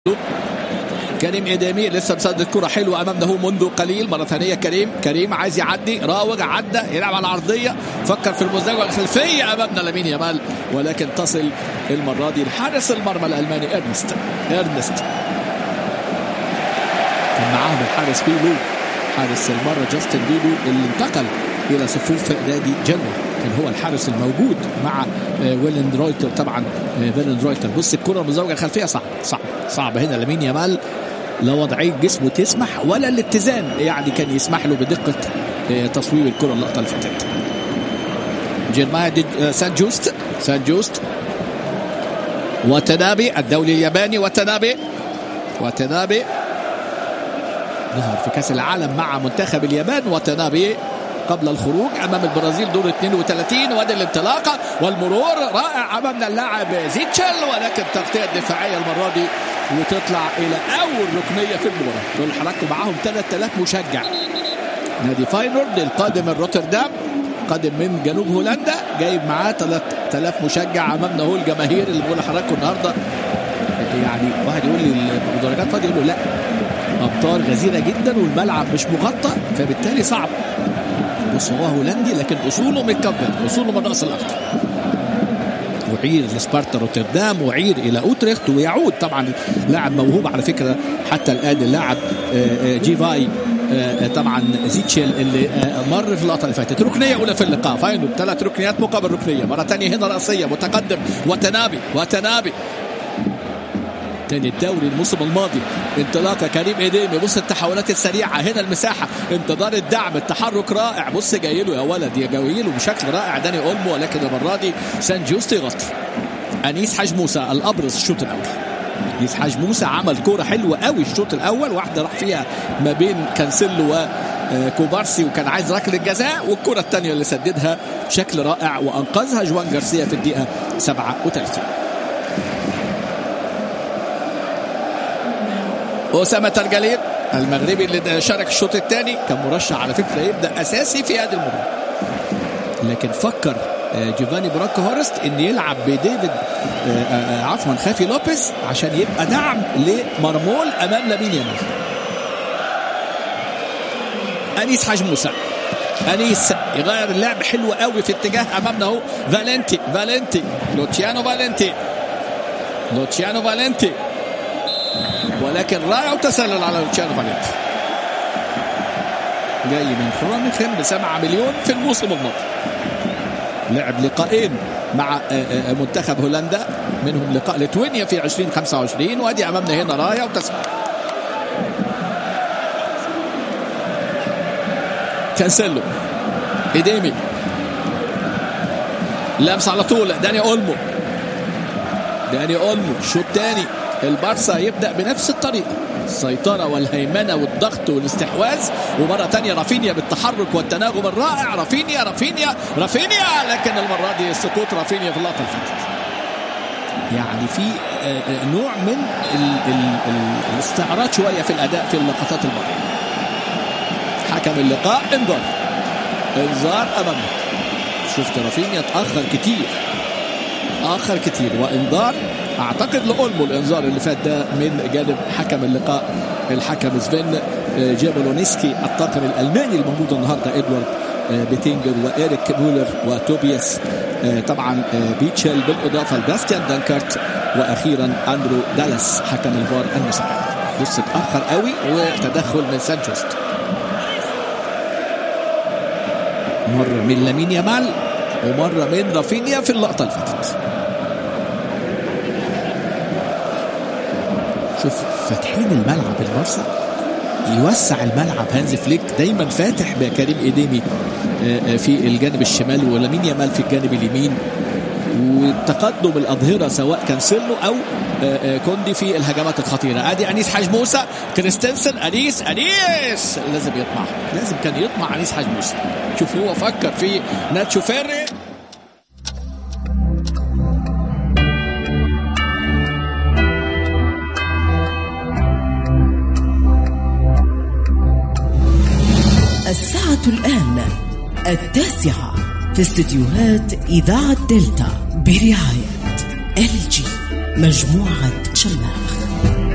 كريم ادامي لسه مسدد كرة حلوة امامنا منذ قليل مرة ثانية كريم كريم عايز يعدي راوغ عدى يلعب على العرضية فكر في المزدوجة الخلفية امامنا لامين يامال ولكن تصل المرة دي لحارس المرمى الالماني ارنست ارنست كان معاهم الحارس بيلو حارس المرة جاستن بيلو اللي انتقل الى صفوف نادي جنوة كان هو الحارس الموجود مع ويلند رويتر طبعا ويلند رويتر بص الكرة المزدوجة الخلفية صعب صعب صعب هنا لامين يامال لا وضعيه جسمه تسمح ولا الاتزان يعني كان يسمح له بدقه تصويب الكره اللقطه اللي فاتت جيرمايا سان جوست سان جوست وتنابي الدولي الياباني وتنابي وتنابي ظهر في كاس العالم مع منتخب اليابان وتنابي قبل الخروج امام البرازيل دور 32 وادي الانطلاقه والمرور رائع امامنا اللاعب زيتشل ولكن التغطيه الدفاعيه المره دي وتطلع الى اول ركنيه في المباراه دول حركوا معاهم 3000 مشجع نادي فاينورد القادم من روتردام قادم من جنوب هولندا جايب معاه 3000 مشجع امامنا هو الجماهير اللي بيقول حضراتكم النهارده يعني واحد يقول لي المدرجات فاضيه يقول له لا امطار غزيره جدا والملعب مش مغطى فبالتالي صعب بص هو هولندي لكن اصوله من كوكب اصوله من الراس الاخضر وعير لسبارتا روتردام وعير الى اوتريخت ويعود طبعا لاعب موهوب على فكره حتى الان اللاعب جيفاي طبعا زيتشيل اللي مر في اللقطه اللي فاتت ركنيه اولى في اللقاء فاينل ثلاث ركنيات مقابل ركنيه مره ثانيه هنا راسيه متقدم وتنابي وتنابي تاني الدوري الموسم الماضي انطلاقه كريم ايديمي بص التحولات السريعه هنا المساحه انتظار الدعم التحرك رائع بص جاي له يا ولد يا جاي له بشكل رائع داني اولمو ولكن المره دي سان جوست يغطي انيس حاج موسى الابرز الشوط الاول انيس حاج موسى عمل كوره حلوه قوي الشوط الاول واحده راح فيها ما بين كانسيلو وكوبارسي وكان عايز ركله الجزاء والكره الثانيه اللي سددها بشكل رائع وانقذها جوان جارسيا في الدقيقه 37 أسامة ترجلير المغربي اللي شارك الشوط الثاني كان مرشح على فكرة يبدأ أساسي في هذه المباراة لكن فكر جيفاني براكو هورست ان يلعب بديفيد عفوا خافي لوبيز عشان يبقى دعم لمرمول امام لامين يامال انيس حاج موسى انيس يغير اللعب حلو قوي في اتجاه امامنا اهو فالنتي فالنتي لوتشيانو فالنتي لوتشيانو فالنتي ولكن رائع وتسلل على لوتشيانو فالنتي جاي من فرانكفورت ب 7 مليون في الموسم الماضي لعب لقاءين مع منتخب هولندا منهم لقاء لتوينيا في 2025 وادي امامنا هنا رايه وتسلل كانسيلو ايديمي لمس على طول داني اولمو داني اولمو شوط تاني البارسا يبدا بنفس الطريقه السيطره والهيمنه والضغط والاستحواذ ومره ثانيه رافينيا بالتحرك والتناغم الرائع رافينيا رافينيا رافينيا لكن المره دي سقوط رافينيا في اللقطه اللي فاتت يعني في نوع من ال ال ال الاستعراض شويه في الاداء في اللقطات الماضيه حكم اللقاء انذار انذار امامنا شفت رافينيا تاخر كتير اخر كتير وانذار اعتقد لاولمو الانذار اللي فات ده من جانب حكم اللقاء الحكم سفين جابلونيسكي الطاقم الالماني الموجود النهارده ادوارد بيتينجر وايريك مولر وتوبياس طبعا بيتشل بالاضافه لباستيان دانكارت واخيرا اندرو دالاس حكم الفار المساعد بص اتاخر قوي وتدخل من سانشوست مره من لامين يامال ومره من رافينيا في اللقطه اللي فاتت شوف فاتحين الملعب البارسا يوسع الملعب هانز فليك دايما فاتح بكريم ايديمي في الجانب الشمال ولامين يامال في الجانب اليمين وتقدم الاظهره سواء كانسيلو او كوندي في الهجمات الخطيره ادي انيس حاج موسى كريستنسن انيس انيس لازم يطمع لازم كان يطمع انيس حاج موسى شوف هو فكر في ناتشو فيري الساعة الآن التاسعة في استديوهات إذاعة دلتا برعاية ال جي مجموعة شماخ